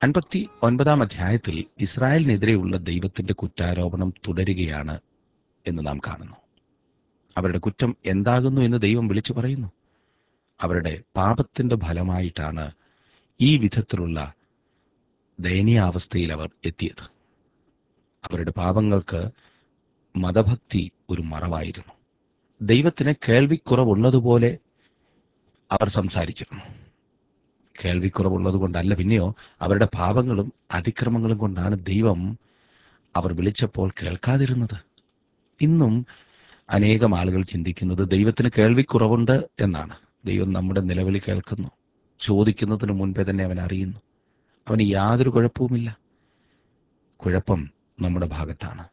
അൻപത്തി ഒൻപതാം അധ്യായത്തിൽ ഇസ്രായേലിനെതിരെയുള്ള ദൈവത്തിന്റെ കുറ്റാരോപണം തുടരുകയാണ് എന്ന് നാം കാണുന്നു അവരുടെ കുറ്റം എന്താകുന്നു എന്ന് ദൈവം വിളിച്ചു പറയുന്നു അവരുടെ പാപത്തിന്റെ ഫലമായിട്ടാണ് ഈ വിധത്തിലുള്ള ദയനീയാവസ്ഥയിൽ അവർ എത്തിയത് അവരുടെ പാപങ്ങൾക്ക് മതഭക്തി ഒരു മറവായിരുന്നു ദൈവത്തിന് കേൾവിക്കുറവുള്ളതുപോലെ അവർ സംസാരിച്ചിരുന്നു കേൾവിക്കുറവുള്ളത് കൊണ്ടല്ല പിന്നെയോ അവരുടെ പാപങ്ങളും അതിക്രമങ്ങളും കൊണ്ടാണ് ദൈവം അവർ വിളിച്ചപ്പോൾ കേൾക്കാതിരുന്നത് ഇന്നും അനേകം ആളുകൾ ചിന്തിക്കുന്നത് ദൈവത്തിന് കേൾവിക്കുറവുണ്ട് എന്നാണ് ദൈവം നമ്മുടെ നിലവിളി കേൾക്കുന്നു ചോദിക്കുന്നതിന് മുൻപേ തന്നെ അവൻ അറിയുന്നു അവന് യാതൊരു കുഴപ്പവുമില്ല കുഴപ്പം നമ്മുടെ ഭാഗത്താണ്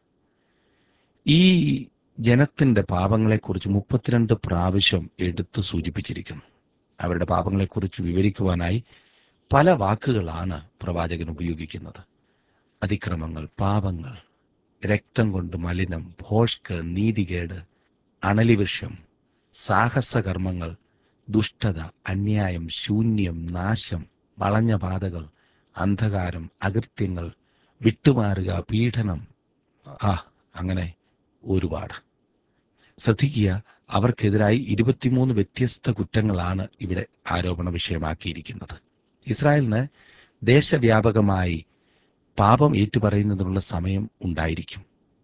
ഈ ജനത്തിന്റെ പാപങ്ങളെക്കുറിച്ച് മുപ്പത്തിരണ്ട് പ്രാവശ്യം എടുത്ത് സൂചിപ്പിച്ചിരിക്കുന്നു അവരുടെ പാപങ്ങളെക്കുറിച്ച് വിവരിക്കുവാനായി പല വാക്കുകളാണ് പ്രവാചകൻ ഉപയോഗിക്കുന്നത് അതിക്രമങ്ങൾ പാപങ്ങൾ രക്തം കൊണ്ട് മലിനം ഭോഷ്ക് നീതികേട് അണലിവൃക്ഷം സാഹസകർമ്മങ്ങൾ ദുഷ്ടത അന്യായം ശൂന്യം നാശം വളഞ്ഞ പാതകൾ അന്ധകാരം അകൃത്യങ്ങൾ വിട്ടുമാറുക പീഡനം ആ അങ്ങനെ ഒരുപാട് ശ്രദ്ധിക്കുക അവർക്കെതിരായി ഇരുപത്തിമൂന്ന് വ്യത്യസ്ത കുറ്റങ്ങളാണ് ഇവിടെ ആരോപണ വിഷയമാക്കിയിരിക്കുന്നത് ഇസ്രായേലിന് ദേശവ്യാപകമായി പാപം ഏറ്റുപറയുന്നതിനുള്ള സമയം ഉണ്ടായിരിക്കും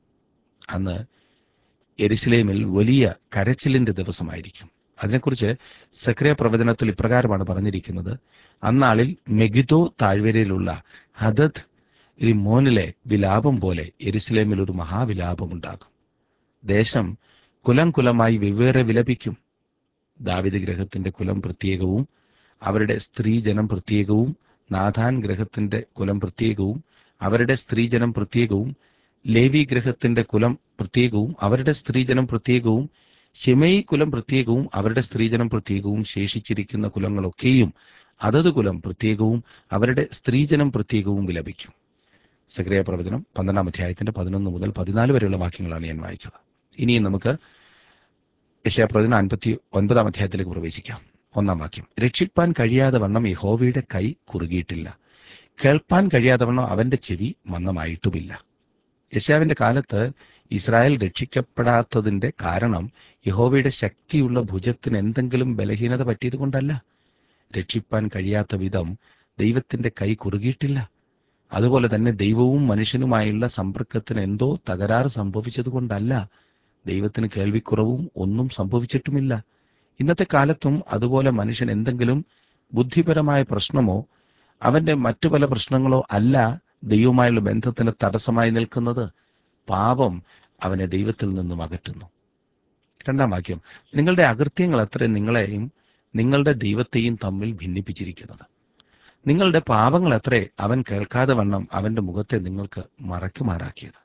അന്ന് എരിശിലേമിൽ വലിയ കരച്ചിലിന്റെ ദിവസമായിരിക്കും അതിനെക്കുറിച്ച് സക്രിയ പ്രവചനത്തിൽ ഇപ്രകാരമാണ് പറഞ്ഞിരിക്കുന്നത് അന്നാളിൽ മെഗിദോ താഴ്വരയിലുള്ള ഹദത് മോനിലെ വിലാപം പോലെ എരിശിലേമിൽ ഒരു മഹാവിലാപമുണ്ടാകും ദേശം കുലം കുലമായി വെവ്വേറെ വിലപിക്കും ദാവിദ് ഗ്രഹത്തിന്റെ കുലം പ്രത്യേകവും അവരുടെ സ്ത്രീജനം പ്രത്യേകവും നാഥാൻ ഗ്രഹത്തിന്റെ കുലം പ്രത്യേകവും അവരുടെ സ്ത്രീജനം പ്രത്യേകവും ലേവി ഗ്രഹത്തിന്റെ കുലം പ്രത്യേകവും അവരുടെ സ്ത്രീജനം പ്രത്യേകവും ഷിമയി കുലം പ്രത്യേകവും അവരുടെ സ്ത്രീജനം പ്രത്യേകവും ശേഷിച്ചിരിക്കുന്ന കുലങ്ങളൊക്കെയും അതത് കുലം പ്രത്യേകവും അവരുടെ സ്ത്രീജനം പ്രത്യേകവും വിലപിക്കും സക്രിയ പ്രവചനം പന്ത്രണ്ടാം അധ്യായത്തിന്റെ പതിനൊന്ന് മുതൽ പതിനാല് വരെയുള്ള വാക്യങ്ങളാണ് ഞാൻ വായിച്ചത് ഇനിയും നമുക്ക് യശാപ്രവചനം അൻപത്തി ഒൻപതാം അധ്യായത്തിലേക്ക് പ്രവേശിക്കാം ഒന്നാം വാക്യം രക്ഷിപ്പാൻ കഴിയാതെ വണ്ണം യഹോവയുടെ കൈ കുറുകിയിട്ടില്ല കേൾപ്പാൻ കഴിയാതെ വണ്ണം അവന്റെ ചെവി മന്ദമായിട്ടുമില്ല യശാവിന്റെ കാലത്ത് ഇസ്രായേൽ രക്ഷിക്കപ്പെടാത്തതിന്റെ കാരണം യഹോവയുടെ ശക്തിയുള്ള ഭുജത്തിന് എന്തെങ്കിലും ബലഹീനത പറ്റിയത് കൊണ്ടല്ല രക്ഷിപ്പാൻ കഴിയാത്ത വിധം ദൈവത്തിന്റെ കൈ കുറുകിയിട്ടില്ല അതുപോലെ തന്നെ ദൈവവും മനുഷ്യനുമായുള്ള സമ്പർക്കത്തിന് എന്തോ തകരാറ് സംഭവിച്ചതുകൊണ്ടല്ല ദൈവത്തിന് കേൾവിക്കുറവും ഒന്നും സംഭവിച്ചിട്ടുമില്ല ഇന്നത്തെ കാലത്തും അതുപോലെ മനുഷ്യൻ എന്തെങ്കിലും ബുദ്ധിപരമായ പ്രശ്നമോ അവന്റെ മറ്റു പല പ്രശ്നങ്ങളോ അല്ല ദൈവവുമായുള്ള ബന്ധത്തിന് തടസ്സമായി നിൽക്കുന്നത് പാപം അവനെ ദൈവത്തിൽ നിന്നും അകറ്റുന്നു രണ്ടാം വാക്യം നിങ്ങളുടെ അകൃത്യങ്ങൾ അത്ര നിങ്ങളെയും നിങ്ങളുടെ ദൈവത്തെയും തമ്മിൽ ഭിന്നിപ്പിച്ചിരിക്കുന്നത് നിങ്ങളുടെ പാപങ്ങൾ അത്രേ അവൻ കേൾക്കാതെ വണ്ണം അവന്റെ മുഖത്തെ നിങ്ങൾക്ക് മറയ്ക്കുമാറാക്കിയത്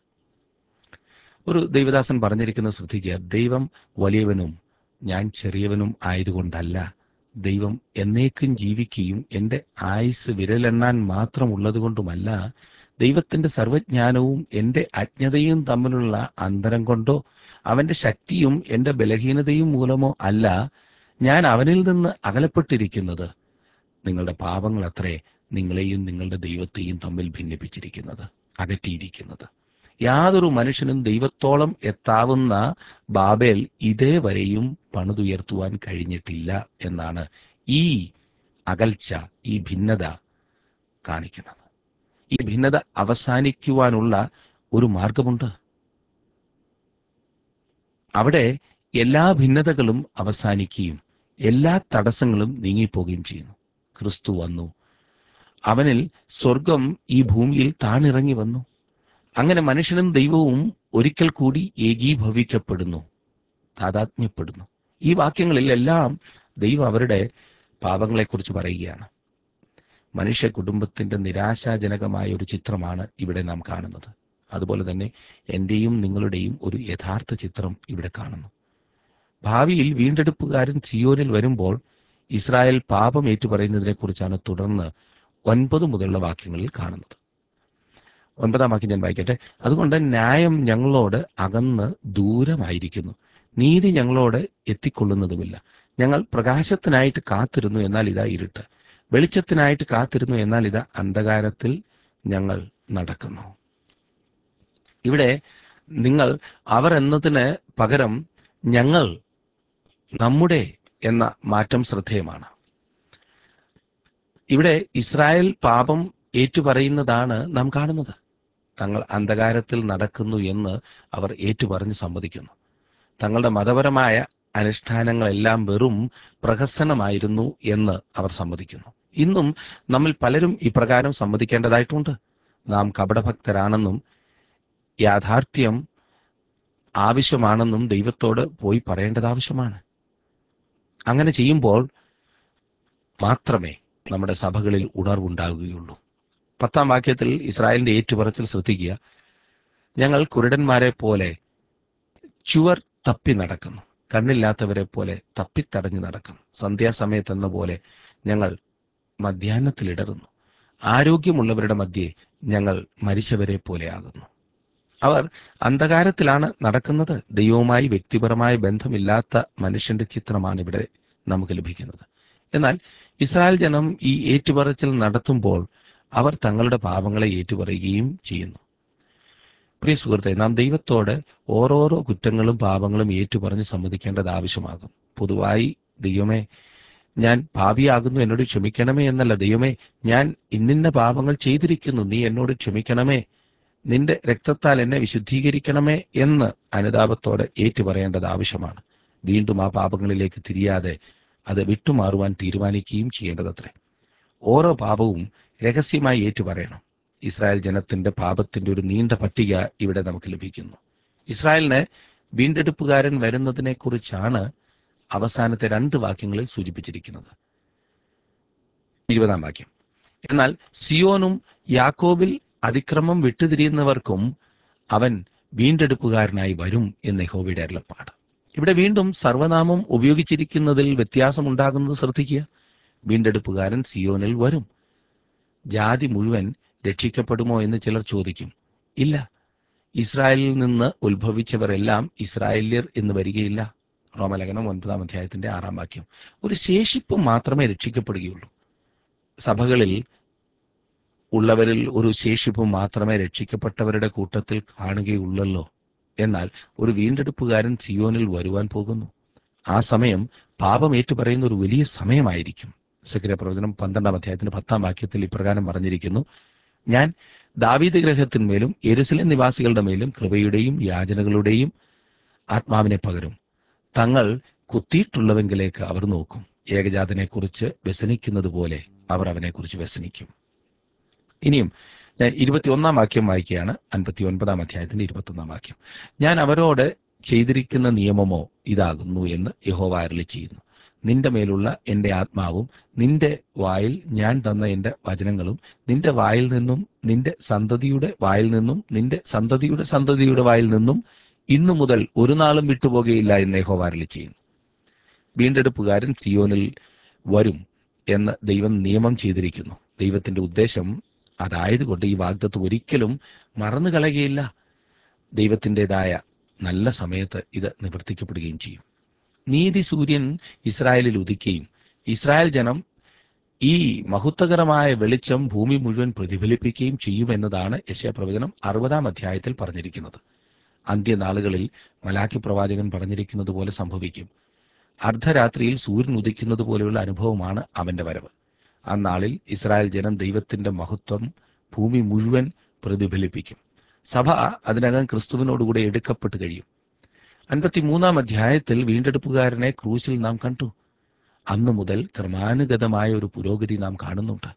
ഒരു ദൈവദാസൻ പറഞ്ഞിരിക്കുന്നത് ശ്രദ്ധിക്കുക ദൈവം വലിയവനും ഞാൻ ചെറിയവനും ആയതുകൊണ്ടല്ല ദൈവം എന്നേക്കും ജീവിക്കുകയും എന്റെ ആയുസ് വിരലെണ്ണാൻ മാത്രമുള്ളതുകൊണ്ടുമല്ല ദൈവത്തിന്റെ സർവജ്ഞാനവും എന്റെ അജ്ഞതയും തമ്മിലുള്ള അന്തരം കൊണ്ടോ അവന്റെ ശക്തിയും എന്റെ ബലഹീനതയും മൂലമോ അല്ല ഞാൻ അവനിൽ നിന്ന് അകലപ്പെട്ടിരിക്കുന്നത് നിങ്ങളുടെ പാപങ്ങൾ അത്രേ നിങ്ങളെയും നിങ്ങളുടെ ദൈവത്തെയും തമ്മിൽ ഭിന്നിപ്പിച്ചിരിക്കുന്നത് അകറ്റിയിരിക്കുന്നത് യാതൊരു മനുഷ്യനും ദൈവത്തോളം എത്താവുന്ന ബാബേൽ ഇതേവരെയും പണിതുയർത്തുവാൻ കഴിഞ്ഞിട്ടില്ല എന്നാണ് ഈ അകൽച്ച ഈ ഭിന്നത കാണിക്കുന്നത് ഈ ഭിന്നത അവസാനിക്കുവാനുള്ള ഒരു മാർഗമുണ്ട് അവിടെ എല്ലാ ഭിന്നതകളും അവസാനിക്കുകയും എല്ലാ തടസ്സങ്ങളും നീങ്ങിപ്പോവുകയും ചെയ്യുന്നു ക്രിസ്തു വന്നു അവനിൽ സ്വർഗം ഈ ഭൂമിയിൽ താണിറങ്ങി വന്നു അങ്ങനെ മനുഷ്യനും ദൈവവും ഒരിക്കൽ കൂടി ഏകീഭവിക്കപ്പെടുന്നു താതാത്മ്യപ്പെടുന്നു ഈ വാക്യങ്ങളിൽ എല്ലാം ദൈവം അവരുടെ പാപങ്ങളെക്കുറിച്ച് പറയുകയാണ് മനുഷ്യ കുടുംബത്തിന്റെ നിരാശാജനകമായ ഒരു ചിത്രമാണ് ഇവിടെ നാം കാണുന്നത് അതുപോലെ തന്നെ എന്റെയും നിങ്ങളുടെയും ഒരു യഥാർത്ഥ ചിത്രം ഇവിടെ കാണുന്നു ഭാവിയിൽ വീണ്ടെടുപ്പുകാരൻ സിയോനിൽ വരുമ്പോൾ ഇസ്രായേൽ പാപം ഏറ്റുപറയുന്നതിനെ കുറിച്ചാണ് തുടർന്ന് ഒൻപത് മുതലുള്ള വാക്യങ്ങളിൽ കാണുന്നത് ഒൻപതാം വാക്യം ഞാൻ വായിക്കട്ടെ അതുകൊണ്ട് ന്യായം ഞങ്ങളോട് അകന്ന് ദൂരമായിരിക്കുന്നു നീതി ഞങ്ങളോട് എത്തിക്കൊള്ളുന്നതുമില്ല ഞങ്ങൾ പ്രകാശത്തിനായിട്ട് കാത്തിരുന്നു എന്നാൽ ഇതാ ഇരുട്ട് വെളിച്ചത്തിനായിട്ട് കാത്തിരുന്നു എന്നാൽ ഇത് അന്ധകാരത്തിൽ ഞങ്ങൾ നടക്കുന്നു ഇവിടെ നിങ്ങൾ അവർ എന്നതിന് പകരം ഞങ്ങൾ നമ്മുടെ എന്ന മാറ്റം ശ്രദ്ധേയമാണ് ഇവിടെ ഇസ്രായേൽ പാപം ഏറ്റുപറയുന്നതാണ് നാം കാണുന്നത് തങ്ങൾ അന്ധകാരത്തിൽ നടക്കുന്നു എന്ന് അവർ ഏറ്റുപറഞ്ഞ് സമ്മതിക്കുന്നു തങ്ങളുടെ മതപരമായ അനുഷ്ഠാനങ്ങളെല്ലാം വെറും പ്രഹസനമായിരുന്നു എന്ന് അവർ സമ്മതിക്കുന്നു ഇന്നും നമ്മിൽ പലരും ഇപ്രകാരം സമ്മതിക്കേണ്ടതായിട്ടുണ്ട് നാം കപടഭക്തരാണെന്നും യാഥാർത്ഥ്യം ആവശ്യമാണെന്നും ദൈവത്തോട് പോയി പറയേണ്ടത് ആവശ്യമാണ് അങ്ങനെ ചെയ്യുമ്പോൾ മാത്രമേ നമ്മുടെ സഭകളിൽ ഉണർവുണ്ടാകുകയുള്ളൂ പത്താം വാക്യത്തിൽ ഇസ്രായേലിന്റെ ഏറ്റുപറച്ചിൽ ശ്രദ്ധിക്കുക ഞങ്ങൾ കുരുടന്മാരെ പോലെ ചുവർ തപ്പി നടക്കുന്നു കണ്ണില്ലാത്തവരെ പോലെ തപ്പിത്തടഞ്ഞു നടക്കുന്നു സന്ധ്യാസമയത്തെന്ന പോലെ ഞങ്ങൾ മധ്യാഹ്നത്തിൽ ഇടറുന്നു ആരോഗ്യമുള്ളവരുടെ മധ്യേ ഞങ്ങൾ മരിച്ചവരെ പോലെയാകുന്നു അവർ അന്ധകാരത്തിലാണ് നടക്കുന്നത് ദൈവവുമായി വ്യക്തിപരമായ ബന്ധമില്ലാത്ത മനുഷ്യന്റെ ചിത്രമാണ് ഇവിടെ നമുക്ക് ലഭിക്കുന്നത് എന്നാൽ ഇസ്രായേൽ ജനം ഈ ഏറ്റുപറച്ചിൽ നടത്തുമ്പോൾ അവർ തങ്ങളുടെ പാപങ്ങളെ ഏറ്റുപറയുകയും ചെയ്യുന്നു പ്രിയ സുഹൃത്തെ നാം ദൈവത്തോട് ഓരോരോ കുറ്റങ്ങളും പാപങ്ങളും ഏറ്റുപറഞ്ഞ് സമ്മതിക്കേണ്ടത് ആവശ്യമാകും പൊതുവായി ദൈവമേ ഞാൻ പാപിയാകുന്നു എന്നോട് ക്ഷമിക്കണമേ എന്നല്ല ദൈവമേ ഞാൻ ഇന്നിന്ന പാപങ്ങൾ ചെയ്തിരിക്കുന്നു നീ എന്നോട് ക്ഷമിക്കണമേ നിന്റെ രക്തത്താൽ എന്നെ വിശുദ്ധീകരിക്കണമേ എന്ന് അനുതാപത്തോടെ ഏറ്റുപറയേണ്ടത് ആവശ്യമാണ് വീണ്ടും ആ പാപങ്ങളിലേക്ക് തിരിയാതെ അത് വിട്ടുമാറുവാൻ തീരുമാനിക്കുകയും ചെയ്യേണ്ടതത്രേ ഓരോ പാപവും രഹസ്യമായി ഏറ്റുപറയണം ഇസ്രായേൽ ജനത്തിന്റെ പാപത്തിന്റെ ഒരു നീണ്ട പട്ടിക ഇവിടെ നമുക്ക് ലഭിക്കുന്നു ഇസ്രായേലിന് വീണ്ടെടുപ്പുകാരൻ വരുന്നതിനെ കുറിച്ചാണ് അവസാനത്തെ രണ്ട് വാക്യങ്ങളിൽ സൂചിപ്പിച്ചിരിക്കുന്നത് ഇരുപതാം വാക്യം എന്നാൽ സിയോനും യാക്കോബിൽ അതിക്രമം വിട്ടുതിരിയുന്നവർക്കും അവൻ വീണ്ടെടുപ്പുകാരനായി വരും എന്ന് യഹോവയുടെ അരുളപ്പാട് ഇവിടെ വീണ്ടും സർവനാമം ഉപയോഗിച്ചിരിക്കുന്നതിൽ വ്യത്യാസമുണ്ടാകുന്നത് ശ്രദ്ധിക്കുക വീണ്ടെടുപ്പുകാരൻ സിയോനിൽ വരും ജാതി മുഴുവൻ രക്ഷിക്കപ്പെടുമോ എന്ന് ചിലർ ചോദിക്കും ഇല്ല ഇസ്രായേലിൽ നിന്ന് ഉത്ഭവിച്ചവരെല്ലാം ഇസ്രായേല്യർ എന്ന് വരികയില്ല റോമലേഖനം ഒൻപതാം അധ്യായത്തിന്റെ ആറാം വാക്യം ഒരു ശേഷിപ്പ് മാത്രമേ രക്ഷിക്കപ്പെടുകയുള്ളൂ സഭകളിൽ ഉള്ളവരിൽ ഒരു ശേഷിപ്പ് മാത്രമേ രക്ഷിക്കപ്പെട്ടവരുടെ കൂട്ടത്തിൽ കാണുകയുള്ളല്ലോ എന്നാൽ ഒരു വീണ്ടെടുപ്പുകാരൻ സിയോനിൽ വരുവാൻ പോകുന്നു ആ സമയം പാപം ഏറ്റുപറയുന്ന ഒരു വലിയ സമയമായിരിക്കും സക്രിയ പ്രവചനം പന്ത്രണ്ടാം അധ്യായത്തിന്റെ പത്താം വാക്യത്തിൽ ഇപ്രകാരം പറഞ്ഞിരിക്കുന്നു ഞാൻ ദാവീദ് ഗ്രഹത്തിന്മേലും എരുസലേം നിവാസികളുടെ മേലും കൃപയുടെയും യാചനകളുടെയും ആത്മാവിനെ പകരും തങ്ങൾ കുത്തിയിട്ടുള്ളവെങ്കിലേക്ക് അവർ നോക്കും ഏകജാതനെക്കുറിച്ച് വ്യസനിക്കുന്നത് പോലെ അവർ അവനെക്കുറിച്ച് വ്യസനിക്കും ഇനിയും ഞാൻ ഇരുപത്തിയൊന്നാം വാക്യം വായിക്കുകയാണ് അൻപത്തി ഒൻപതാം അധ്യായത്തിന്റെ ഇരുപത്തൊന്നാം വാക്യം ഞാൻ അവരോട് ചെയ്തിരിക്കുന്ന നിയമമോ ഇതാകുന്നു എന്ന് യഹോവ അരുളി ചെയ്യുന്നു നിന്റെ മേലുള്ള എന്റെ ആത്മാവും നിന്റെ വായിൽ ഞാൻ തന്ന എന്റെ വചനങ്ങളും നിന്റെ വായിൽ നിന്നും നിന്റെ സന്തതിയുടെ വായിൽ നിന്നും നിന്റെ സന്തതിയുടെ സന്തതിയുടെ വായിൽ നിന്നും ഇന്നു മുതൽ ഒരു നാളും വിട്ടുപോകുകയില്ല എന്ന് യഹോവ അരുളി ചെയ്യുന്നു വീണ്ടെടുപ്പുകാരൻ സിയോനിൽ വരും എന്ന് ദൈവം നിയമം ചെയ്തിരിക്കുന്നു ദൈവത്തിന്റെ ഉദ്ദേശം അതായതുകൊണ്ട് ഈ വാഗ്ദത്വം ഒരിക്കലും മറന്നു കളയുകയില്ല ദൈവത്തിൻ്റെതായ നല്ല സമയത്ത് ഇത് നിവർത്തിക്കപ്പെടുകയും ചെയ്യും നീതി സൂര്യൻ ഇസ്രായേലിൽ ഉദിക്കുകയും ഇസ്രായേൽ ജനം ഈ മഹത്വകരമായ വെളിച്ചം ഭൂമി മുഴുവൻ പ്രതിഫലിപ്പിക്കുകയും ചെയ്യുമെന്നതാണ് യശയപ്രവചനം അറുപതാം അധ്യായത്തിൽ പറഞ്ഞിരിക്കുന്നത് അന്ത്യനാളുകളിൽ മലാഖി പ്രവാചകൻ പറഞ്ഞിരിക്കുന്നത് പോലെ സംഭവിക്കും അർദ്ധരാത്രിയിൽ സൂര്യൻ ഉദിക്കുന്നത് പോലെയുള്ള അനുഭവമാണ് അവന്റെ വരവ് അന്നാളിൽ ഇസ്രായേൽ ജനം ദൈവത്തിന്റെ മഹത്വം ഭൂമി മുഴുവൻ പ്രതിഫലിപ്പിക്കും സഭ അതിനകം ക്രിസ്തുവിനോടുകൂടെ എടുക്കപ്പെട്ട് കഴിയും അൻപത്തിമൂന്നാം അധ്യായത്തിൽ വീണ്ടെടുപ്പുകാരനെ ക്രൂശിൽ നാം കണ്ടു അന്നു മുതൽ ക്രമാനുഗതമായ ഒരു പുരോഗതി നാം കാണുന്നുണ്ട്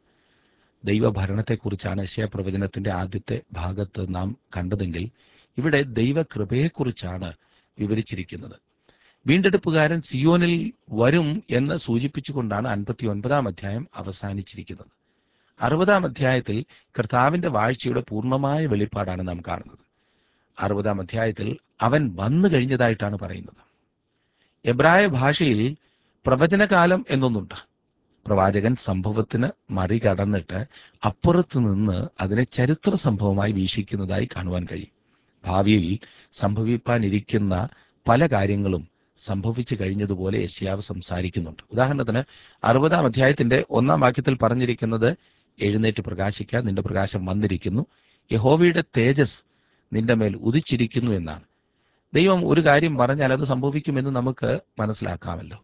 ദൈവഭരണത്തെക്കുറിച്ചാണ് യശയപ്രവചനത്തിന്റെ ആദ്യത്തെ ഭാഗത്ത് നാം കണ്ടതെങ്കിൽ ഇവിടെ ദൈവകൃപയെക്കുറിച്ചാണ് വിവരിച്ചിരിക്കുന്നത് വീണ്ടെടുപ്പുകാരൻ സിയോനിൽ വരും എന്ന് സൂചിപ്പിച്ചുകൊണ്ടാണ് അൻപത്തി ഒൻപതാം അധ്യായം അവസാനിച്ചിരിക്കുന്നത് അറുപതാം അധ്യായത്തിൽ കർത്താവിന്റെ വാഴ്ചയുടെ പൂർണ്ണമായ വെളിപ്പാടാണ് നാം കാണുന്നത് അറുപതാം അധ്യായത്തിൽ അവൻ വന്നു കഴിഞ്ഞതായിട്ടാണ് പറയുന്നത് എബ്രായ ഭാഷയിൽ പ്രവചനകാലം എന്നൊന്നുണ്ട് പ്രവാചകൻ സംഭവത്തിന് മറികടന്നിട്ട് അപ്പുറത്തു നിന്ന് അതിനെ ചരിത്ര സംഭവമായി വീക്ഷിക്കുന്നതായി കാണുവാൻ കഴിയും ഭാവിയിൽ സംഭവിപ്പാനിരിക്കുന്ന പല കാര്യങ്ങളും സംഭവിച്ചു കഴിഞ്ഞതുപോലെ യശ്യാവ് സംസാരിക്കുന്നുണ്ട് ഉദാഹരണത്തിന് അറുപതാം അധ്യായത്തിന്റെ ഒന്നാം വാക്യത്തിൽ പറഞ്ഞിരിക്കുന്നത് എഴുന്നേറ്റ് പ്രകാശിക്കുക നിന്റെ പ്രകാശം വന്നിരിക്കുന്നു യഹോവയുടെ തേജസ് നിന്റെ മേൽ ഉദിച്ചിരിക്കുന്നു എന്നാണ് ദൈവം ഒരു കാര്യം പറഞ്ഞാൽ അത് സംഭവിക്കുമെന്ന് നമുക്ക് മനസ്സിലാക്കാമല്ലോ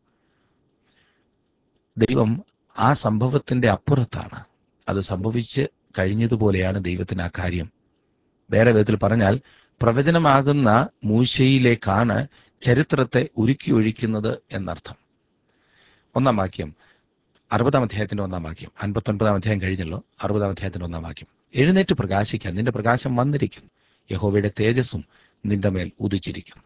ദൈവം ആ സംഭവത്തിന്റെ അപ്പുറത്താണ് അത് സംഭവിച്ച് കഴിഞ്ഞതുപോലെയാണ് ദൈവത്തിന് ആ കാര്യം വേറെ വിധത്തിൽ പറഞ്ഞാൽ പ്രവചനമാകുന്ന മൂശയിലേക്കാണ് ചരിത്രത്തെ ഉരുക്കി ഒഴിക്കുന്നത് എന്നർത്ഥം ഒന്നാം വാക്യം അറുപതാം അധ്യായത്തിന്റെ ഒന്നാം വാക്യം അൻപത്തൊൻപതാം അധ്യായം കഴിഞ്ഞല്ലോ അറുപതാം അധ്യായത്തിന്റെ ഒന്നാം വാക്യം എഴുന്നേറ്റ് പ്രകാശിക്കാൻ നിന്റെ പ്രകാശം വന്നിരിക്കുന്നു യഹോവയുടെ തേജസ്സും നിന്റെ മേൽ ഉദിച്ചിരിക്കുന്നു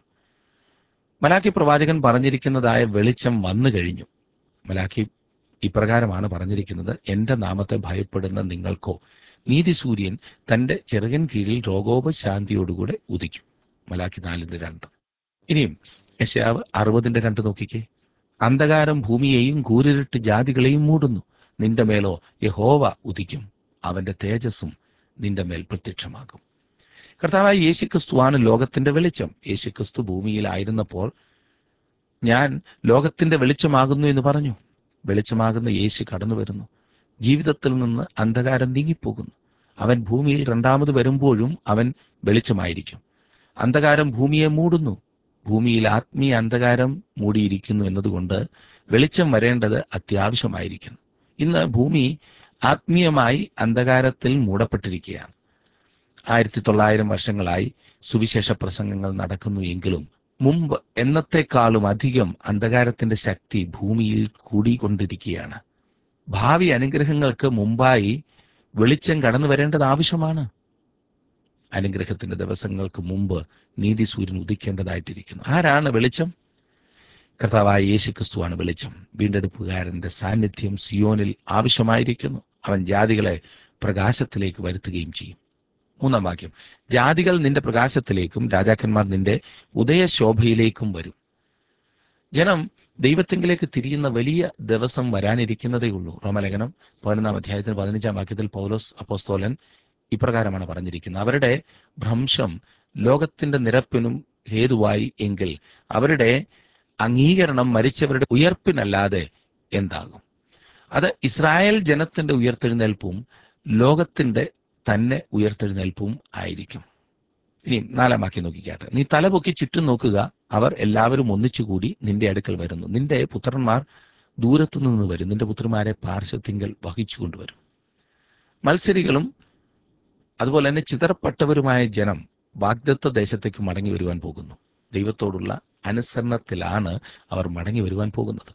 മലാഖി പ്രവാചകൻ പറഞ്ഞിരിക്കുന്നതായ വെളിച്ചം വന്നു കഴിഞ്ഞു മലാഖി ഇപ്രകാരമാണ് പറഞ്ഞിരിക്കുന്നത് എന്റെ നാമത്തെ ഭയപ്പെടുന്ന നിങ്ങൾക്കോ നീതിസൂര്യൻ തന്റെ ചെറുകൻ കീഴിൽ രോഗോപശാന്തിയോടുകൂടെ ഉദിക്കും മലാഖി നാലിന്റെ രണ്ട് ഇനിയും യശാവ് അറുപതിന്റെ രണ്ട് നോക്കിക്കേ അന്ധകാരം ഭൂമിയെയും കൂരിരുട്ട് ജാതികളെയും മൂടുന്നു നിന്റെ മേലോ യഹോവ ഉദിക്കും അവന്റെ തേജസ്സും നിന്റെ മേൽ പ്രത്യക്ഷമാകും കർത്താവായ യേശുക്രിസ്തുവാണ് ലോകത്തിന്റെ വെളിച്ചം യേശുക്രിസ്തു ഭൂമിയിലായിരുന്നപ്പോൾ ഞാൻ ലോകത്തിന്റെ വെളിച്ചമാകുന്നു എന്ന് പറഞ്ഞു വെളിച്ചമാകുന്ന യേശു കടന്നു വരുന്നു ജീവിതത്തിൽ നിന്ന് അന്ധകാരം നീങ്ങിപ്പോകുന്നു അവൻ ഭൂമിയിൽ രണ്ടാമത് വരുമ്പോഴും അവൻ വെളിച്ചമായിരിക്കും അന്ധകാരം ഭൂമിയെ മൂടുന്നു ഭൂമിയിൽ ആത്മീയ അന്ധകാരം മൂടിയിരിക്കുന്നു എന്നതുകൊണ്ട് വെളിച്ചം വരേണ്ടത് അത്യാവശ്യമായിരിക്കുന്നു ഇന്ന് ഭൂമി ആത്മീയമായി അന്ധകാരത്തിൽ മൂടപ്പെട്ടിരിക്കുകയാണ് ആയിരത്തി തൊള്ളായിരം വർഷങ്ങളായി സുവിശേഷ പ്രസംഗങ്ങൾ നടക്കുന്നു എങ്കിലും മുമ്പ് എന്നത്തെക്കാളും അധികം അന്ധകാരത്തിന്റെ ശക്തി ഭൂമിയിൽ കൂടിക്കൊണ്ടിരിക്കുകയാണ് ഭാവി അനുഗ്രഹങ്ങൾക്ക് മുമ്പായി വെളിച്ചം കടന്നു വരേണ്ടത് ആവശ്യമാണ് അനുഗ്രഹത്തിന്റെ ദിവസങ്ങൾക്ക് മുമ്പ് നീതി സൂര്യൻ ഉദിക്കേണ്ടതായിട്ടിരിക്കുന്നു ആരാണ് വെളിച്ചം കർത്താവായ യേശു ക്രിസ്തുവാണ് വെളിച്ചം വീണ്ടെടുപ്പുകാരന്റെ സാന്നിധ്യം സിയോനിൽ ആവശ്യമായിരിക്കുന്നു അവൻ ജാതികളെ പ്രകാശത്തിലേക്ക് വരുത്തുകയും ചെയ്യും മൂന്നാം വാക്യം ജാതികൾ നിന്റെ പ്രകാശത്തിലേക്കും രാജാക്കന്മാർ നിന്റെ ഉദയശോഭയിലേക്കും വരും ജനം ദൈവത്തെങ്കിലേക്ക് തിരിയുന്ന വലിയ ദിവസം വരാനിരിക്കുന്നതേ ഉള്ളൂ റോമലേഖനം പതിനൊന്നാം അധ്യായത്തിന് പതിനഞ്ചാം വാക്യത്തിൽ പൗലോസ് അപ്പോസ്തോലൻ ഇപ്രകാരമാണ് പറഞ്ഞിരിക്കുന്നത് അവരുടെ ഭ്രംശം ലോകത്തിന്റെ നിരപ്പിനും ഹേതുവായി എങ്കിൽ അവരുടെ അംഗീകരണം മരിച്ചവരുടെ ഉയർപ്പിനല്ലാതെ എന്താകും അത് ഇസ്രായേൽ ജനത്തിന്റെ ഉയർത്തെഴുന്നേൽപ്പും ലോകത്തിന്റെ തന്നെ ഉയർത്തെഴുന്നേൽപ്പും ആയിരിക്കും ഇനി നാലാം വാക്യം നോക്കിക്കാട്ടെ നീ തലപൊക്കി ചുറ്റും നോക്കുക അവർ എല്ലാവരും ഒന്നിച്ചുകൂടി നിന്റെ അടുക്കൽ വരുന്നു നിന്റെ പുത്രന്മാർ ദൂരത്തു നിന്ന് വരും നിന്റെ പുത്രന്മാരെ പാർശ്വത്തിങ്കൽ വഹിച്ചു കൊണ്ടുവരും മത്സരികളും അതുപോലെ തന്നെ ചിതറപ്പെട്ടവരുമായ ജനം വാഗ്ദത്ത ദേശത്തേക്ക് മടങ്ങി വരുവാൻ പോകുന്നു ദൈവത്തോടുള്ള അനുസരണത്തിലാണ് അവർ മടങ്ങി വരുവാൻ പോകുന്നത്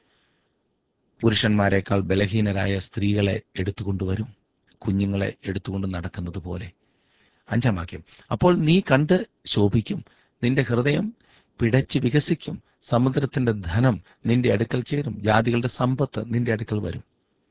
പുരുഷന്മാരെക്കാൾ ബലഹീനരായ സ്ത്രീകളെ എടുത്തുകൊണ്ടുവരും കുഞ്ഞുങ്ങളെ എടുത്തുകൊണ്ട് നടക്കുന്നത് പോലെ അഞ്ചാം വാക്യം അപ്പോൾ നീ കണ്ട് ശോഭിക്കും നിന്റെ ഹൃദയം പിടച്ച് വികസിക്കും സമുദ്രത്തിന്റെ ധനം നിന്റെ അടുക്കൽ ചേരും ജാതികളുടെ സമ്പത്ത് നിന്റെ അടുക്കൽ വരും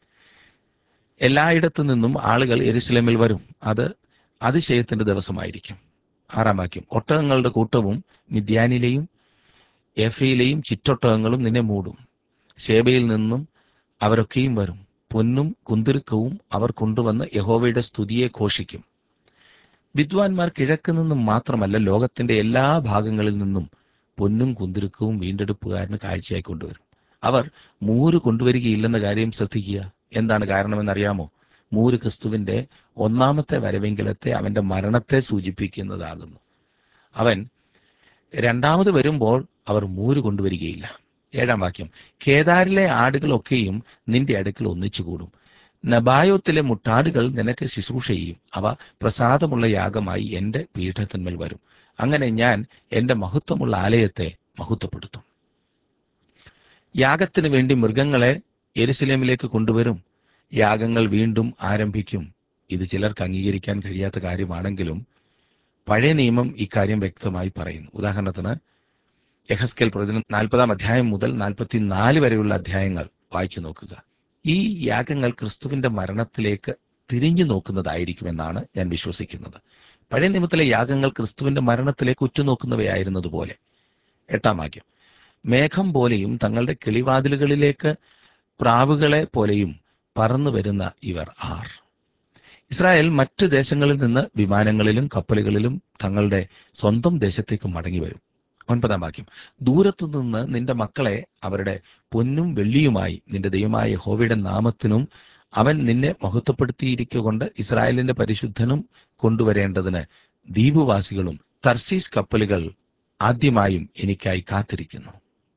എല്ലായിടത്തു നിന്നും ആളുകൾ എരുസലേമിൽ വരും അത് അതിശയത്തിന്റെ ദിവസമായിരിക്കും ആറാം വാക്യം ഒട്ടകങ്ങളുടെ കൂട്ടവും മിദ്യാനിലെയും എഫയിലെയും ചിറ്റൊട്ടകങ്ങളും നിന്നെ മൂടും ശേബയിൽ നിന്നും അവരൊക്കെയും വരും പൊന്നും കുന്തിരുക്കവും അവർ കൊണ്ടുവന്ന് യഹോവയുടെ സ്തുതിയെ ഘോഷിക്കും വിദ്വാൻമാർ കിഴക്ക് നിന്നും മാത്രമല്ല ലോകത്തിന്റെ എല്ലാ ഭാഗങ്ങളിൽ നിന്നും പൊന്നും കുന്തിരുക്കവും വീണ്ടെടുപ്പുകാരന് കാഴ്ചയായി കൊണ്ടുവരും അവർ മൂര് കൊണ്ടുവരികയില്ലെന്ന കാര്യം ശ്രദ്ധിക്കുക എന്താണ് കാരണമെന്നറിയാമോ മൂര് ക്രിസ്തുവിന്റെ ഒന്നാമത്തെ വരവെങ്കിലത്തെ അവന്റെ മരണത്തെ സൂചിപ്പിക്കുന്നതാകുന്നു അവൻ രണ്ടാമത് വരുമ്പോൾ അവർ മൂര് കൊണ്ടുവരികയില്ല ഏഴാം വാക്യം കേദാരിലെ ആടുകളൊക്കെയും നിന്റെ അടുക്കൽ ഒന്നിച്ചുകൂടും നബായോത്തിലെ മുട്ടാടുകൾ നിനക്ക് ശുശ്രൂഷ ചെയ്യും അവ പ്രസാദമുള്ള യാഗമായി എന്റെ പീഠത്തിന്മേൽ വരും അങ്ങനെ ഞാൻ എന്റെ മഹത്വമുള്ള ആലയത്തെ മഹത്വപ്പെടുത്തും യാഗത്തിന് വേണ്ടി മൃഗങ്ങളെ എരുസലേമിലേക്ക് കൊണ്ടുവരും യാഗങ്ങൾ വീണ്ടും ആരംഭിക്കും ഇത് ചിലർക്ക് അംഗീകരിക്കാൻ കഴിയാത്ത കാര്യമാണെങ്കിലും പഴയ നിയമം ഇക്കാര്യം വ്യക്തമായി പറയുന്നു ഉദാഹരണത്തിന് യഹസ്കേൽ പ്രവചനം നാൽപ്പതാം അധ്യായം മുതൽ നാൽപ്പത്തിനാല് വരെയുള്ള അധ്യായങ്ങൾ വായിച്ചു നോക്കുക ഈ യാഗങ്ങൾ ക്രിസ്തുവിന്റെ മരണത്തിലേക്ക് തിരിഞ്ഞു നോക്കുന്നതായിരിക്കുമെന്നാണ് ഞാൻ വിശ്വസിക്കുന്നത് പഴയ നിയമത്തിലെ യാഗങ്ങൾ ക്രിസ്തുവിന്റെ മരണത്തിലേക്ക് ഉറ്റുനോക്കുന്നവയായിരുന്നതുപോലെ എട്ടാം വാക്യം മേഘം പോലെയും തങ്ങളുടെ കിളിവാതിലുകളിലേക്ക് പ്രാവുകളെ പോലെയും പറന്നു വരുന്ന ഇവർ ആർ ഇസ്രായേൽ മറ്റ് ദേശങ്ങളിൽ നിന്ന് വിമാനങ്ങളിലും കപ്പലുകളിലും തങ്ങളുടെ സ്വന്തം ദേശത്തേക്ക് മടങ്ങി വരും ഒൻപതാം വാക്യം ദൂരത്തു നിന്ന് നിന്റെ മക്കളെ അവരുടെ പൊന്നും വെള്ളിയുമായി നിന്റെ ദൈവമായ യഹോവയുടെ നാമത്തിനും അവൻ നിന്നെ മഹത്വപ്പെടുത്തിയിരിക്കൊണ്ട് ഇസ്രായേലിന്റെ പരിശുദ്ധനും കൊണ്ടുവരേണ്ടതിന് ദ്വീപുവാസികളും തർസീസ് കപ്പലുകൾ ആദ്യമായും എനിക്കായി കാത്തിരിക്കുന്നു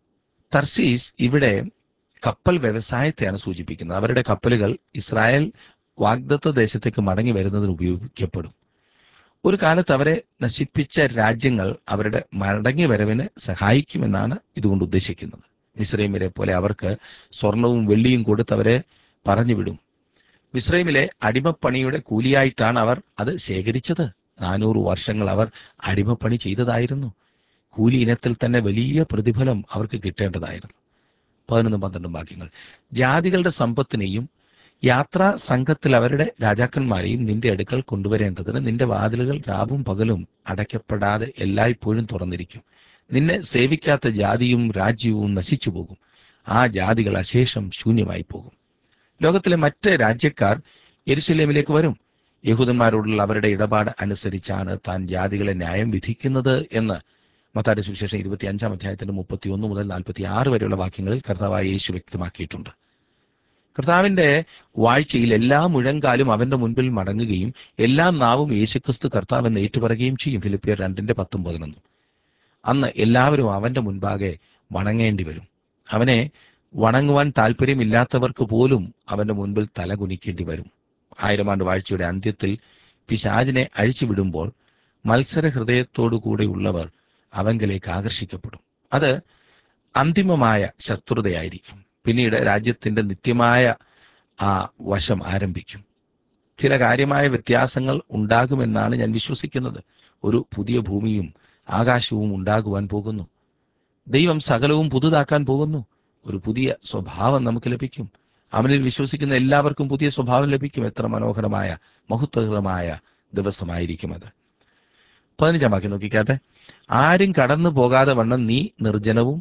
തർസീസ് ഇവിടെ കപ്പൽ വ്യവസായത്തെയാണ് സൂചിപ്പിക്കുന്നത് അവരുടെ കപ്പലുകൾ ഇസ്രായേൽ വാഗ്ദത്ത ദേശത്തേക്ക് മടങ്ങി വരുന്നതിന് ഉപയോഗിക്കപ്പെടും ഒരു കാലത്ത് അവരെ നശിപ്പിച്ച രാജ്യങ്ങൾ അവരുടെ മടങ്ങി വരവിന് സഹായിക്കുമെന്നാണ് ഇതുകൊണ്ട് ഉദ്ദേശിക്കുന്നത് മിസ്രൈമിലെ പോലെ അവർക്ക് സ്വർണവും വെള്ളിയും കൊടുത്ത് അവരെ പറഞ്ഞുവിടും മിസ്രൈമിലെ അടിമപ്പണിയുടെ കൂലിയായിട്ടാണ് അവർ അത് ശേഖരിച്ചത് നാനൂറ് വർഷങ്ങൾ അവർ അടിമപ്പണി ചെയ്തതായിരുന്നു കൂലി ഇനത്തിൽ തന്നെ വലിയ പ്രതിഫലം അവർക്ക് കിട്ടേണ്ടതായിരുന്നു പതിനൊന്നും പന്ത്രണ്ടും വാക്യങ്ങൾ ജാതികളുടെ സമ്പത്തിനെയും യാത്രാ സംഘത്തിൽ അവരുടെ രാജാക്കന്മാരെയും നിന്റെ അടുക്കൽ കൊണ്ടുവരേണ്ടതിന് നിന്റെ വാതിലുകൾ രാവും പകലും അടയ്ക്കപ്പെടാതെ എല്ലായ്പ്പോഴും തുറന്നിരിക്കും നിന്നെ സേവിക്കാത്ത ജാതിയും രാജ്യവും നശിച്ചു പോകും ആ ജാതികൾ അശേഷം ശൂന്യമായി പോകും ലോകത്തിലെ മറ്റ് രാജ്യക്കാർ എരുസലേമിലേക്ക് വരും യഹൂദന്മാരോടുള്ള അവരുടെ ഇടപാട് അനുസരിച്ചാണ് താൻ ജാതികളെ ന്യായം വിധിക്കുന്നത് എന്ന് മത്താടി സുവിശേഷം ഇരുപത്തി അഞ്ചാം അധ്യായത്തിന്റെ മുപ്പത്തി ഒന്ന് മുതൽ നാൽപ്പത്തി ആറ് വരെയുള്ള വാക്യങ്ങളിൽ കർത്താവായ യേശു വ്യക്തമാക്കിയിട്ടുണ്ട് കർത്താവിന്റെ വാഴ്ചയിൽ എല്ലാ മുഴങ്കാലും അവന്റെ മുൻപിൽ മടങ്ങുകയും എല്ലാ നാവും യേശുക്രിസ്തു കർത്താവെന്ന് ഏറ്റുപറയുകയും ചെയ്യും ഫിലിപ്പിയർ രണ്ടിന്റെ പത്തും പതിനൊന്നും അന്ന് എല്ലാവരും അവന്റെ മുൻപാകെ വണങ്ങേണ്ടി വരും അവനെ വണങ്ങുവാൻ താല്പര്യമില്ലാത്തവർക്ക് പോലും അവന്റെ മുൻപിൽ തലകുനിക്കേണ്ടി വരും ആയിരം ആണ്ട് വാഴ്ചയുടെ അന്ത്യത്തിൽ പിശാചിനെ അഴിച്ചുവിടുമ്പോൾ മത്സര ഹൃദയത്തോടു കൂടെയുള്ളവർ അവങ്കലേക്ക് ആകർഷിക്കപ്പെടും അത് അന്തിമമായ ശത്രുതയായിരിക്കും പിന്നീട് രാജ്യത്തിന്റെ നിത്യമായ ആ വശം ആരംഭിക്കും ചില കാര്യമായ വ്യത്യാസങ്ങൾ ഉണ്ടാകുമെന്നാണ് ഞാൻ വിശ്വസിക്കുന്നത് ഒരു പുതിയ ഭൂമിയും ആകാശവും ഉണ്ടാകുവാൻ പോകുന്നു ദൈവം സകലവും പുതുതാക്കാൻ പോകുന്നു ഒരു പുതിയ സ്വഭാവം നമുക്ക് ലഭിക്കും അവനിൽ വിശ്വസിക്കുന്ന എല്ലാവർക്കും പുതിയ സ്വഭാവം ലഭിക്കും എത്ര മനോഹരമായ മഹത്വകരമായ ദിവസമായിരിക്കും അത് പതിനഞ്ചാം വാക്യം നോക്കിക്കാട്ടെ ആരും കടന്നു പോകാതെ വണ്ണം നീ നിർജ്ജനവും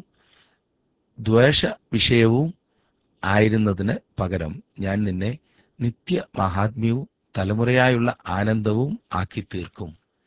ദ്വേഷ വിഷയവും ആയിരുന്നതിന് പകരം ഞാൻ നിന്നെ നിത്യ മഹാത്മ്യവും തലമുറയായുള്ള ആനന്ദവും ആക്കി തീർക്കും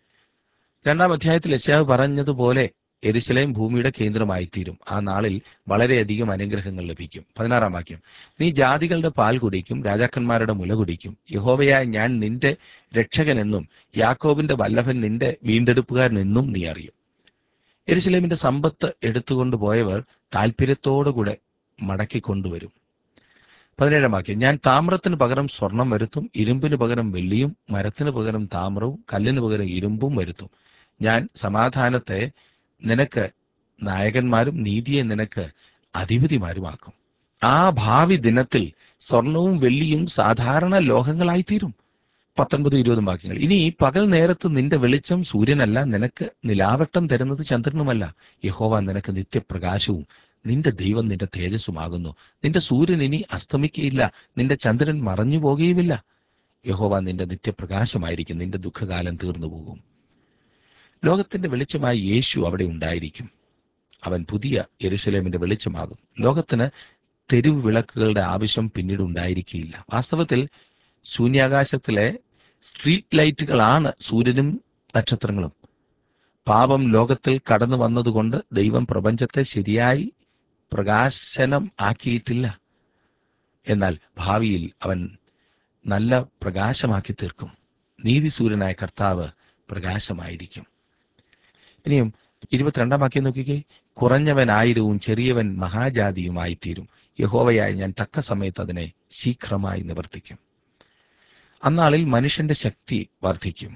രണ്ടാം അധ്യായത്തിൽ യശാവ് പറഞ്ഞതുപോലെ എരുശലേം ഭൂമിയുടെ കേന്ദ്രമായിത്തീരും ആ നാളിൽ വളരെയധികം അനുഗ്രഹങ്ങൾ ലഭിക്കും പതിനാറാം വാക്യം നീ ജാതികളുടെ പാൽ കുടിക്കും രാജാക്കന്മാരുടെ മുല കുടിക്കും യഹോവയായ ഞാൻ നിന്റെ രക്ഷകനെന്നും യാക്കോബിന്റെ വല്ലഭൻ നിന്റെ വീണ്ടെടുപ്പുകാരനെന്നും നീ അറിയും എരുസലേമിന്റെ സമ്പത്ത് എടുത്തുകൊണ്ട് പോയവർ താല്പര്യത്തോടുകൂടെ മടക്കി കൊണ്ടുവരും പതിനേഴാം വാക്യം ഞാൻ താമ്രത്തിന് പകരം സ്വർണം വരുത്തും ഇരുമ്പിന് പകരം വെള്ളിയും മരത്തിന് പകരം താമ്രവും കല്ലിന് പകരം ഇരുമ്പും വരുത്തും ഞാൻ സമാധാനത്തെ നിനക്ക് നായകന്മാരും നീതിയെ നിനക്ക് അധിപതിമാരുമാക്കും ആ ഭാവി ദിനത്തിൽ സ്വർണവും വെള്ളിയും സാധാരണ ലോഹങ്ങളായിത്തീരും പത്തൊൻപത് ഇരുപതും വാക്യങ്ങൾ ഇനി പകൽ നേരത്ത് നിന്റെ വെളിച്ചം സൂര്യനല്ല നിനക്ക് നിലാവട്ടം തരുന്നത് ചന്ദ്രനുമല്ല യഹോവ നിനക്ക് നിത്യപ്രകാശവും നിന്റെ ദൈവം നിന്റെ തേജസ്സുമാകുന്നു നിന്റെ സൂര്യൻ ഇനി അസ്തമിക്കയില്ല നിന്റെ ചന്ദ്രൻ മറഞ്ഞു പോകുകയുമില്ല യഹോവ നിന്റെ നിത്യപ്രകാശമായിരിക്കും നിന്റെ ദുഃഖകാലം തീർന്നു പോകും ലോകത്തിന്റെ വെളിച്ചമായി യേശു അവിടെ ഉണ്ടായിരിക്കും അവൻ പുതിയ യെരുശലേമിന്റെ വെളിച്ചമാകും ലോകത്തിന് തെരുവ് വിളക്കുകളുടെ ആവശ്യം പിന്നീട് ഉണ്ടായിരിക്കുകയില്ല വാസ്തവത്തിൽ ശൂന്യാകാശത്തിലെ സ്ട്രീറ്റ് ലൈറ്റുകളാണ് സൂര്യനും നക്ഷത്രങ്ങളും പാപം ലോകത്തിൽ കടന്നു വന്നതുകൊണ്ട് ദൈവം പ്രപഞ്ചത്തെ ശരിയായി പ്രകാശനം ആക്കിയിട്ടില്ല എന്നാൽ ഭാവിയിൽ അവൻ നല്ല പ്രകാശമാക്കി തീർക്കും നീതിസൂര്യനായ കർത്താവ് പ്രകാശമായിരിക്കും ഇനിയും ഇരുപത്തിരണ്ടാം വാക്യം നോക്കിക്കേ കുറഞ്ഞവൻ ആയിരവും ചെറിയവൻ മഹാജാതിയുമായി തീരും യഹോവയായി ഞാൻ തക്ക സമയത്ത് അതിനെ ശീഘ്രമായി നിവർത്തിക്കും അന്നാളിൽ മനുഷ്യന്റെ ശക്തി വർദ്ധിക്കും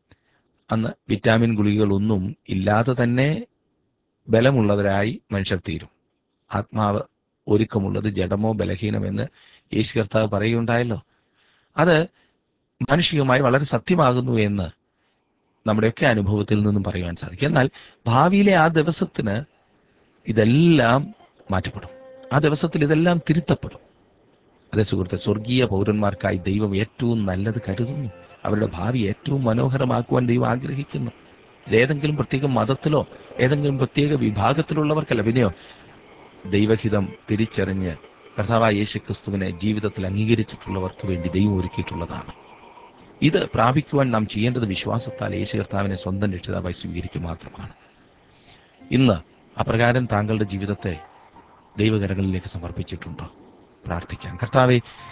അന്ന് വിറ്റാമിൻ ഗുളികകളൊന്നും ഇല്ലാതെ തന്നെ ബലമുള്ളവരായി മനുഷ്യർ തീരും ആത്മാവ് ഒരുക്കമുള്ളത് ജഡമോ ബലഹീനമെന്ന് യേശു കർത്താവ് പറയുകയുണ്ടായല്ലോ അത് മാനുഷികമായി വളരെ സത്യമാകുന്നു എന്ന് നമ്മുടെയൊക്കെ അനുഭവത്തിൽ നിന്നും പറയുവാൻ സാധിക്കും എന്നാൽ ഭാവിയിലെ ആ ദിവസത്തിന് ഇതെല്ലാം മാറ്റപ്പെടും ആ ദിവസത്തിൽ ഇതെല്ലാം തിരുത്തപ്പെടും അതേ സുഹൃത്തെ സ്വർഗീയ പൗരന്മാർക്കായി ദൈവം ഏറ്റവും നല്ലത് കരുതുന്നു അവരുടെ ഭാവി ഏറ്റവും മനോഹരമാക്കുവാൻ ദൈവം ആഗ്രഹിക്കുന്നു ഇതേതെങ്കിലും പ്രത്യേക മതത്തിലോ ഏതെങ്കിലും പ്രത്യേക വിഭാഗത്തിലുള്ളവർക്കല്ല പിന്നെയോ ദൈവഹിതം തിരിച്ചറിഞ്ഞ് കർത്താവായ യേശു ക്രിസ്തുവിനെ ജീവിതത്തിൽ അംഗീകരിച്ചിട്ടുള്ളവർക്ക് വേണ്ടി ദൈവം ഒരുക്കിയിട്ടുള്ളതാണ് ഇത് പ്രാപിക്കുവാൻ നാം ചെയ്യേണ്ടത് വിശ്വാസത്താൽ യേശു കർത്താവിനെ സ്വന്തം രക്ഷിതാവായി സ്വീകരിക്കുക മാത്രമാണ് ഇന്ന് അപ്രകാരം താങ്കളുടെ ജീവിതത്തെ ദൈവകരങ്ങളിലേക്ക് സമർപ്പിച്ചിട്ടുണ്ടോ പ്രാർത്ഥിക്കാം കർത്താവെ